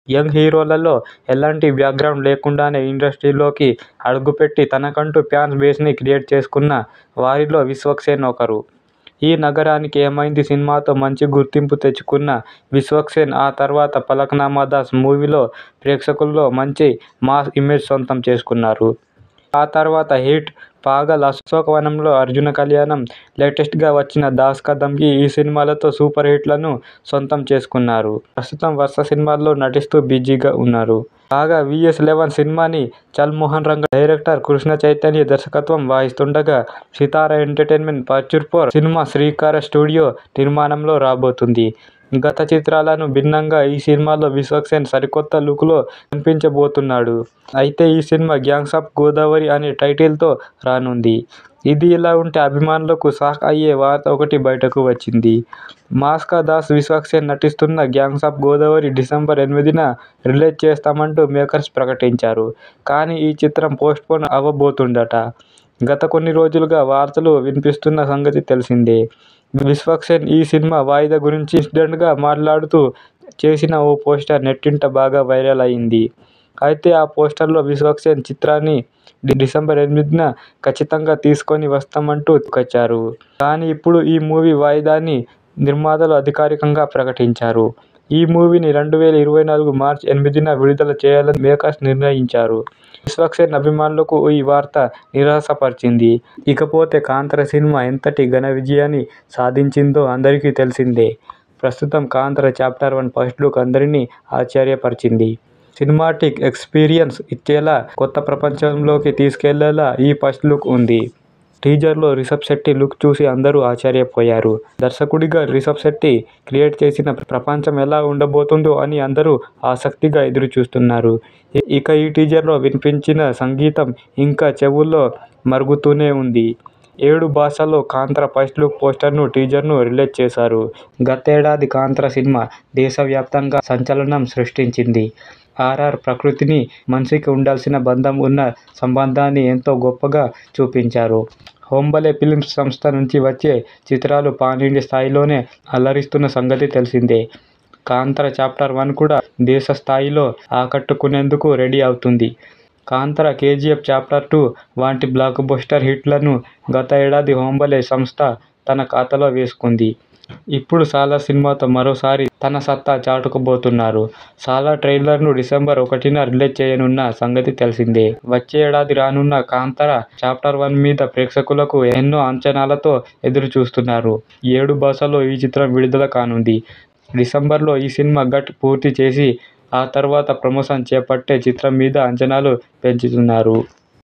Young హీరోలలో ఎలాంటి background లేకుండానే ఇండస్ట్రీలోకి అడుగుపెట్టి తనకంటూ ఫ్యాన్స్ బేస్ని క్రియేట్ చేసుకున్న వారిలో విశ్వక్ సేన్ ఒకరు. ఈ నగరానికి ఏమైంది సినిమాతో మంచి గుర్తింపు తెచ్చుకున్న విశ్వక్ సేన్ ఆ తర్వాత ఫలక్నామా దాస్ మూవీతో ప్రేక్షకుల్లో మంచి మాస్ ఇమేజ్ సొంతం చేసుకున్నారు. ఆ తర్వాత హిట్ పాగల్, అశోకవనంలో అర్జున కల్యాణం, లేటెస్ట్గా వచ్చిన దాస్ కా ధమ్కీ ఈ సినిమాలతో సూపర్ హిట్లను సొంతం చేసుకున్నారు. ప్రస్తుతం వరుస సినిమాల్లో నటిస్తూ బిజీగా ఉన్నారు. కాగా వీఎస్ లెవెన్ సినిమాని చల్ మోహన్ రంగా డైరెక్టర్ కృష్ణ చైతన్య దర్శకత్వం వహిస్తుండగా Sithara entertainment feature four cinema Srikara studio నిర్మాణంలో రాబోతుంది. గత చిత్రాలకు భిన్నంగా ఈ సినిమాలో విశ్వక్ సేన్ సరికొత్త లుక్లో కనిపించబోతున్నాడు. అయితే ఈ సినిమా గ్యాంగ్స్ ఆఫ్ గోదావరి అనే టైటిల్తో రానుంది. ఇది ఇలా ఉంటే అభిమానులకు షాక్ అయ్యే వార్త ఒకటి బయటకు వచ్చింది. మాస్కా దాస్ విశ్వక్ సేన్ నటిస్తున్న గ్యాంగ్స్ ఆఫ్ గోదావరి డిసెంబర్ ఎనిమిదిన రిలీజ్ చేస్తామంటూ మేకర్స్ ప్రకటించారు. కానీ ఈ చిత్రం పోస్ట్ పోన్ అవ్వబోతోందట. గత కొన్ని రోజులుగా వార్తలు వినిపిస్తున్న సంగతి తెలిసిందే. విశ్వక్ సేన్ ఈ సినిమా వాయిదా గురించి ఇన్సిడెంట్గా మాట్లాడుతూ చేసిన ఓ పోస్టర్ నెట్టింట బాగా వైరల్ అయింది. అయితే ఆ పోస్టర్లో విశ్వక్ సేన్ చిత్రాన్ని డిసెంబర్ ఎనిమిదిన కచ్చితంగా తీసుకొని వస్తామంటూ చెప్పుకొచ్చారు. కానీ ఇప్పుడు ఈ మూవీ వాయిదాని నిర్మాతలు అధికారికంగా ప్రకటించారు. ఈ మూవీని రెండు వేల ఇరవై నాలుగు మార్చి ఎనిమిదిన విడుదల చేయాలని మేకర్స్ నిర్ణయించారు. విశ్వక్ సేన్ అభిమానులను ఈ వార్త నిరాశపర్చింది. ఇకపోతే కాంతార సినిమా ఎంతటి ఘన విజయాన్ని సాధించిందో అందరికీ తెలిసిందే. ప్రస్తుతం Kantara chapter one first look అందరినీ ఆశ్చర్యపర్చింది. సినిమాటిక్ ఎక్స్పీరియన్స్ ఇచ్చేలా, కొత్త ప్రపంచంలోకి తీసుకెళ్లేలా ఈ ఫస్ట్ లుక్ ఉంది. టీజర్లో రిషబ్ శెట్టి లుక్ చూసి అందరూ ఆశ్చర్యపోయారు. దర్శకుడిగా రిషబ్ శెట్టి క్రియేట్ చేసిన ప్రపంచం ఎలా ఉండబోతుందో అని అందరూ ఆసక్తిగా ఎదురుచూస్తున్నారు. ఇక ఈ టీజర్లో వినిపించిన సంగీతం ఇంకా చెవుల్లో మరుగుతూనే ఉంది. ఏడు భాషల్లో కాంతార ఫస్ట్ లుక్ పోస్టర్ను, టీజర్ను రిలీజ్ చేశారు. గతేడాది కాంతార సినిమా దేశవ్యాప్తంగా సంచలనం సృష్టించింది. ఆర్ఆర్ ప్రకృతికి మనిషికి ఉండాల్సిన బంధం ఉన్న సంబంధాన్ని ఎంతో గొప్పగా చూపించారు. హోంబలే ఫిల్మ్స్ సంస్థ నుంచి వచ్చే చిత్రాలు పానిండియా స్థాయిలోనే అలరిస్తున్న సంగతి తెలిసిందే. కాంతార చాప్టర్ వన్ కూడా దేశ స్థాయిలో ఆకట్టుకునేందుకు రెడీ అవుతోంది. కాంతార, కేజీఎఫ్ చాప్టర్ టూ వంటి బ్లాక్బస్టర్ హిట్లను గత ఏడాది హోంబలే సంస్థ తన ఖాతాలో వేసుకుంది. ఇప్పుడు సాలార్ సినిమాతో మరోసారి తన సత్తా చాటుకోబోతున్నారు. సాలార్ ట్రైలర్ను డిసెంబర్ ఒకటిన రిలీజ్ చేయనున్న సంగతి తెలిసిందే. వచ్చే ఏడాది రానున్న కాంతార చాప్టర్ వన్ మీద ప్రేక్షకులు ఎన్నో అంచనాలతో ఎదురుచూస్తున్నారు. ఏడు భాషల్లో ఈ చిత్రం విడుదల కానుంది. డిసెంబర్లో ఈ సినిమా కట్ పూర్తి చేసి ఆ తర్వాత ప్రమోషన్ చేపట్టే చిత్రం మీద అంచనాలు పెంచుతున్నారు.